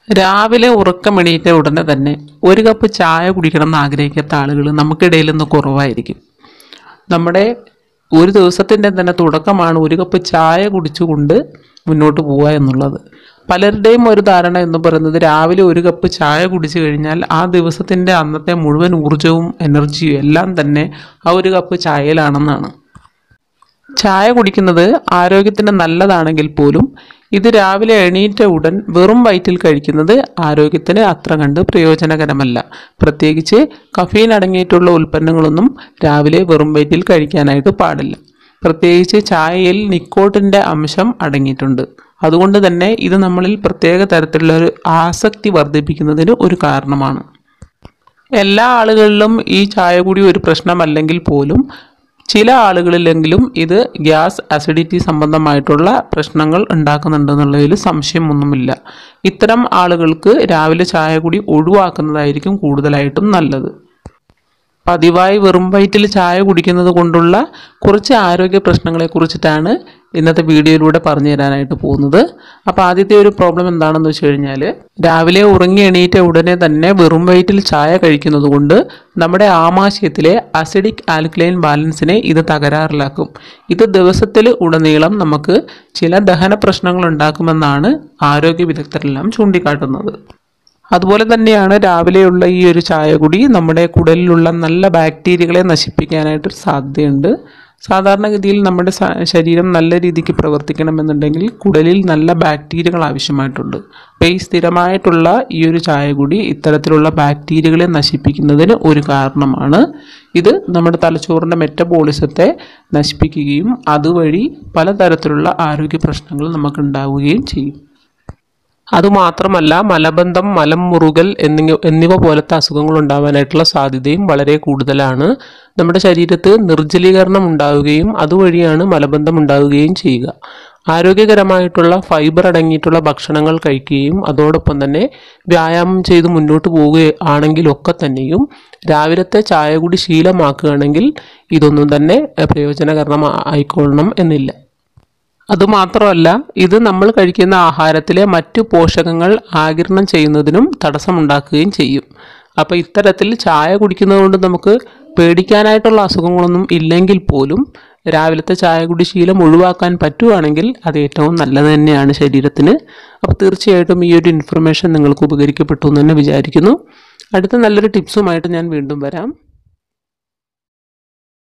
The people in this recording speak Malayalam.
രാവിലെ ഉറക്കമെണീറ്റ ഉടനെ തന്നെ ഒരു കപ്പ് ചായ കുടിക്കണം എന്ന് ആഗ്രഹിക്കാത്ത ആളുകൾ നമുക്കിടയിൽ നിന്ന് കുറവായിരിക്കും നമ്മുടെ ഒരു ദിവസത്തിൻ്റെ തന്നെ തുടക്കമാണ് ഒരു കപ്പ് ചായ കുടിച്ചുകൊണ്ട് മുന്നോട്ട് പോവുക എന്നുള്ളത് പലരുടെയും ഒരു ധാരണ എന്ന് പറയുന്നത് രാവിലെ ഒരു കപ്പ് ചായ കുടിച്ചു കഴിഞ്ഞാൽ ആ ദിവസത്തിൻ്റെ അന്നത്തെ മുഴുവൻ ഊർജവും എനർജിയും എല്ലാം തന്നെ ആ ഒരു കപ്പ് ചായയിലാണെന്നാണ് ചായ കുടിക്കുന്നത് ആരോഗ്യത്തിന് നല്ലതാണെങ്കിൽ പോലും ഇത് രാവിലെ എണീറ്റ ഉടൻ വെറും വയറ്റിൽ കഴിക്കുന്നത് ആരോഗ്യത്തിന് അത്ര കണ്ട് പ്രയോജനകരമല്ല പ്രത്യേകിച്ച് കഫീൻ അടങ്ങിയിട്ടുള്ള ഉൽപ്പന്നങ്ങളൊന്നും രാവിലെ വെറും വയറ്റിൽ കഴിക്കാനായിട്ട് പാടില്ല പ്രത്യേകിച്ച് ചായയിൽ നിക്കോട്ടിൻ്റെ അംശം അടങ്ങിയിട്ടുണ്ട് അതുകൊണ്ട് തന്നെ ഇത് നമ്മളിൽ പ്രത്യേക തരത്തിലുള്ള ഒരു ആസക്തി വർദ്ധിപ്പിക്കുന്നതിന് ഒരു കാരണമാണ് എല്ലാ ആളുകളിലും ഈ ചായ കൂടി ഒരു പ്രശ്നമല്ലെങ്കിൽ പോലും ചില ആളുകളിലെങ്കിലും ഇത് ഗ്യാസ് അസിഡിറ്റി സംബന്ധമായിട്ടുള്ള പ്രശ്നങ്ങൾ ഉണ്ടാക്കുന്നുണ്ടെന്നുള്ളതിൽ സംശയമൊന്നുമില്ല ഇത്തരം ആളുകൾക്ക് രാവിലെ ചായ കൂടി ഒഴിവാക്കുന്നതായിരിക്കും കൂടുതലായിട്ടും നല്ലത് പതിവായി വെറും വയറ്റിൽ ചായ കുടിക്കുന്നത് കൊണ്ടുള്ള കുറച്ച് ആരോഗ്യ പ്രശ്നങ്ങളെ കുറിച്ചിട്ടാണ് ഇന്നത്തെ വീഡിയോയിലൂടെ പറഞ്ഞു തരാനായിട്ട് പോകുന്നത് അപ്പോൾ ആദ്യത്തെ ഒരു പ്രോബ്ലം എന്താണെന്ന് വെച്ച് കഴിഞ്ഞാൽ രാവിലെ ഉറങ്ങി എണീറ്റ ഉടനെ തന്നെ വെറും വയറ്റിൽ ചായ കഴിക്കുന്നത് കൊണ്ട് നമ്മുടെ ആമാശയത്തിലെ അസിഡിക് ആൽക്കലൈൻ ബാലൻസിനെ ഇത് തകരാറിലാക്കും ഇത് ദിവസത്തിൽ ഉടനീളം നമുക്ക് ചില ദഹന പ്രശ്നങ്ങൾ ഉണ്ടാക്കുമെന്നാണ് ആരോഗ്യ വിദഗ്ധരെല്ലാം ചൂണ്ടിക്കാട്ടുന്നത് അതുപോലെ തന്നെയാണ് രാവിലെയുള്ള ഈ ഒരു ചായ കുടി നമ്മുടെ കുടലിലുള്ള നല്ല ബാക്ടീരിയകളെ നശിപ്പിക്കാനായിട്ട് സാധ്യതയുണ്ട് സാധാരണഗതിയിൽ നമ്മുടെ സ- ശരീരം നല്ല രീതിക്ക് പ്രവർത്തിക്കണമെന്നുണ്ടെങ്കിൽ കുടലിൽ നല്ല ബാക്ടീരിയകൾ ആവശ്യമായിട്ടുണ്ട് അപ്പോൾ ഈ സ്ഥിരമായിട്ടുള്ള ഈ ഒരു ചായ കുടി ഇത്തരത്തിലുള്ള ബാക്ടീരിയകളെ നശിപ്പിക്കുന്നതിന് ഒരു കാരണമാണ് ഇത് നമ്മുടെ തലച്ചോറിൻ്റെ മെറ്റബോളിസത്തെ നശിപ്പിക്കുകയും അതുവഴി പലതരത്തിലുള്ള ആരോഗ്യ പ്രശ്നങ്ങൾ നമുക്കുണ്ടാവുകയും ചെയ്യും അതുമാത്രമല്ല മലബന്ധം മലം മുറുകൽ എന്നിവ എന്നിവ പോലത്തെ അസുഖങ്ങൾ ഉണ്ടാവാനായിട്ടുള്ള സാധ്യതയും വളരെ കൂടുതലാണ് നമ്മുടെ ശരീരത്ത് നിർജ്ജലീകരണം ഉണ്ടാവുകയും അതുവഴിയാണ് മലബന്ധം ഉണ്ടാവുകയും ചെയ്യുക ആരോഗ്യകരമായിട്ടുള്ള ഫൈബർ അടങ്ങിയിട്ടുള്ള ഭക്ഷണങ്ങൾ കഴിക്കുകയും അതോടൊപ്പം തന്നെ വ്യായാമം ചെയ്ത് മുന്നോട്ട് പോവുകയാണെങ്കിലൊക്കെ തന്നെയും രാവിലത്തെ ചായ കൂടി ശീലമാക്കുകയാണെങ്കിൽ ഇതൊന്നും തന്നെ ഏഹ്, പ്രയോജനകരണം ആയിക്കൊള്ളണം എന്നില്ല അതുമാത്രമല്ല ഇത് നമ്മൾ കഴിക്കുന്ന ആഹാരത്തിലെ മറ്റു പോഷകങ്ങൾ ആഗിരണം ചെയ്യുന്നതിനും തടസ്സമുണ്ടാക്കുകയും ചെയ്യും അപ്പോൾ ഇത്തരത്തിൽ ചായ കുടിക്കുന്നത് കൊണ്ട് നമുക്ക് പേടിക്കാനായിട്ടുള്ള അസുഖങ്ങളൊന്നും ഇല്ലെങ്കിൽ പോലും രാവിലത്തെ ചായ കുടി ശീലം ഒഴിവാക്കാൻ പറ്റുവാണെങ്കിൽ അത് ഏറ്റവും നല്ലത് തന്നെയാണ് ശരീരത്തിന് അപ്പോൾ തീർച്ചയായിട്ടും ഈ ഒരു ഇൻഫർമേഷൻ നിങ്ങൾക്ക് ഉപകരിക്കപ്പെട്ടു എന്ന് തന്നെ വിചാരിക്കുന്നു അടുത്ത നല്ലൊരു ടിപ്സുമായിട്ട് ഞാൻ വീണ്ടും വരാം